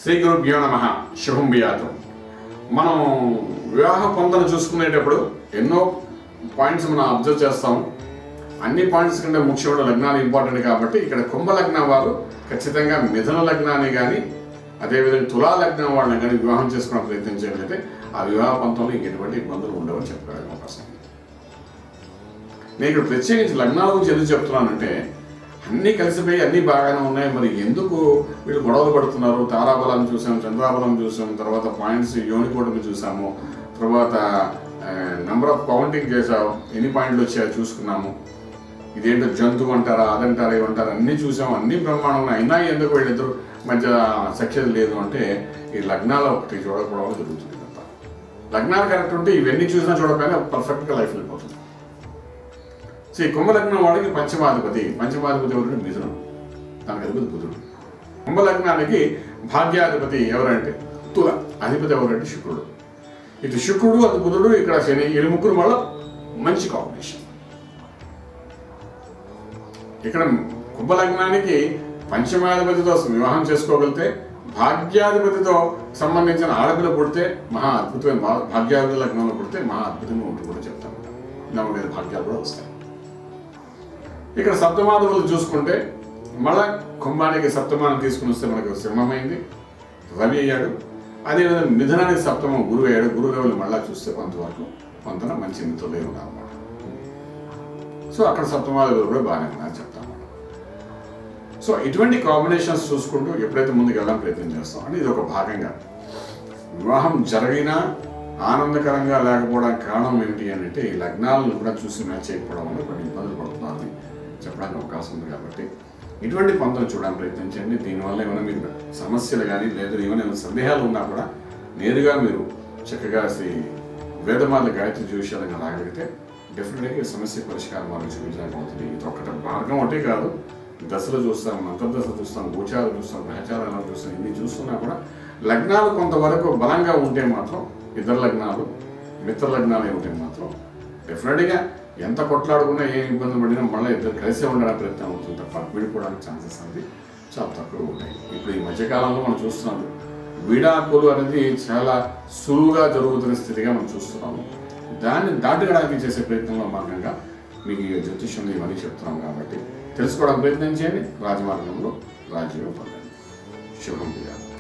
శ్రీ గురుభ్యో నమ శుభం బియాతం మనం వివాహ పొందను చూసుకునేటప్పుడు ఎన్నో పాయింట్స్ మనం అబ్జర్వ్ చేస్తాం అన్ని పాయింట్స్ కంటే ముఖ్యమైన లగ్నాలు ఇంపార్టెంట్ కాబట్టి ఇక్కడ కుంభ లగ్నం వారు ఖచ్చితంగా మిథున లగ్నాన్ని కానీ అదేవిధంగా తులా లగ్నం వాళ్ళని కానీ వివాహం చేసుకునే ప్రయత్నం చేయాలంటే ఆ వివాహ పంతంలో ఇంక ఎటువంటి ఇబ్బందులు ఉండవని చెప్పడానికి అవకాశం ఉంది. నేను ఇక్కడ ప్రత్యేకించి లగ్నాల గురించి ఎందుకు చెప్తున్నానంటే అన్నీ కలిసిపోయి అన్నీ బాగానే ఉన్నాయి మరి ఎందుకు వీళ్ళు గొడవలు పడుతున్నారు తారాబలాన్ని చూసాం చంద్రాబలం చూసాం తర్వాత పాయింట్స్ యోనికోటమి చూసాము తర్వాత నెంబర్ ఆఫ్ కౌంటింగ్ చేసాం ఎన్ని పాయింట్లు వచ్చాయో చూసుకున్నాము ఇదేంటో జంతువు అంటారా అదంటారా ఇవంటారా అన్నీ చూసాం అన్ని బ్రహ్మాండం ఉన్నాయి అయినా ఎందుకు వీళ్ళిద్దరు మధ్య సఖ్యత లేదు అంటే ఈ లగ్నాలు ఒకటి చూడకపోవడం వల్ల జరుగుతుంది ఇదంతా లగ్నాలు కరెక్ట్ ఉంటే ఇవన్నీ చూసినా చూడకపోయినా పర్ఫెక్ట్గా లైఫ్ వెళ్ళిపోతుంది సో ఈ కుంభలగ్నం వాడికి పంచమాధిపతి పంచమాధిపతి ఎవరు మిథునం దానికి అధిపతి బుధుడు కుంభలగ్నానికి భాగ్యాధిపతి ఎవరంటే తుల అధిపతి ఎవరంటే శుక్రుడు ఇటు శుక్రుడు అటు బుధుడు ఇక్కడ శని ఈ ముగ్గురు వల్ల మంచి కాంబినేషన్ ఇక్కడ కుంభలగ్నానికి పంచమాధిపతితో వివాహం చేసుకోగలిగితే భాగ్యాధిపతితో సంబంధించిన ఆడపిల్ల పుడితే మహా అద్భుతమైన భా- భాగ్యాధిపతి లగ్నంలో పుడితే మహా అద్భుతంగా ఉంటుంది కూడా చెప్తాను నమ్మకమైన భాగ్యాలు కూడా వస్తాయి ఇక్కడ సప్తమాధువులు చూసుకుంటే మళ్ళా కుంభానికి సప్తమానం తీసుకుని వస్తే మనకు సింహమైంది రవి అయ్యాడు అదేవిధంగా మిథునానికి సప్తమం గురువు అయ్యాడు గురువు రవులు మళ్ళా చూస్తే కొంతవరకు కొంత మంచి మిత్రులే ఉన్నారన్నమాట సో అక్కడ సప్తమాధువులు కూడా బాగానే ఉన్నారని చెప్తాం సో ఇటువంటి కాంబినేషన్స్ చూసుకుంటూ ఎప్పుడైతే ముందుకు వెళ్ళడం ప్రయత్నం చేస్తాం అంటే ఇది ఒక భాగంగా వివాహం జరిగినా ఆనందకరంగా లేకపోవడానికి కారణం ఏమిటి అని అంటే ఈ లగ్నాలను కూడా చూసి మ్యాచ్ చేయకపోవడం వల్ల కొన్ని ఇబ్బందులు పడుతున్నారని చెప్పడానికి అవకాశం ఉంది కాబట్టి ఇటువంటి పంతులు చూడడానికి ప్రయత్నించండి దీనివల్ల ఏమైనా మీరు సమస్యలు కానీ లేదా ఏమైనా ఏమైనా సందేహాలు ఉన్నా కూడా నేరుగా మీరు చక్కగా శ్రీ వేదమాల గాయత్రి జ్యోతిషాలను రాగలిగితే డెఫినెట్గా ఈ సమస్య పరిష్కారం మార్గం చూపించడానికి అవుతుంది ఇది ఒక్కట మార్గం ఒకటే కాదు దశలు చూస్తాం అంతర్దశ చూస్తాం గోచారం చూస్తాం గ్రహచారాలను చూస్తాం ఇన్ని చూస్తున్నా కూడా లగ్నాలు కొంతవరకు బలంగా ఉంటే మాత్రం ఇతర లగ్నాలు మిత్ర లగ్నాలు ఉంటే మాత్రం డెఫినెట్గా ఎంత కొట్లాడుకున్నా ఏ ఇబ్బంది పడినా మళ్ళీ ఇద్దరు కలిసే ఉండడానికి ప్రయత్నం అవుతుంది తప్ప విడిపోవడానికి ఛాన్సెస్ అనేది చాలా తక్కువ ఉంటాయి ఇప్పుడు ఈ మధ్యకాలంలో మనం చూస్తున్నాం విడాకులు అనేది చాలా సులువుగా జరుగుతున్న స్థితిగా మనం చూస్తున్నాము దాన్ని దాటడానికి చేసే ప్రయత్నంలో భాగంగా మీకు ఈ జ్యోతిష్యం ఇవన్నీ చెప్తున్నాం కాబట్టి తెలుసుకోవడానికి ప్రయత్నం చేయండి రాజమార్గంలో రాజ్యం పొందండి శుభం చేయాలి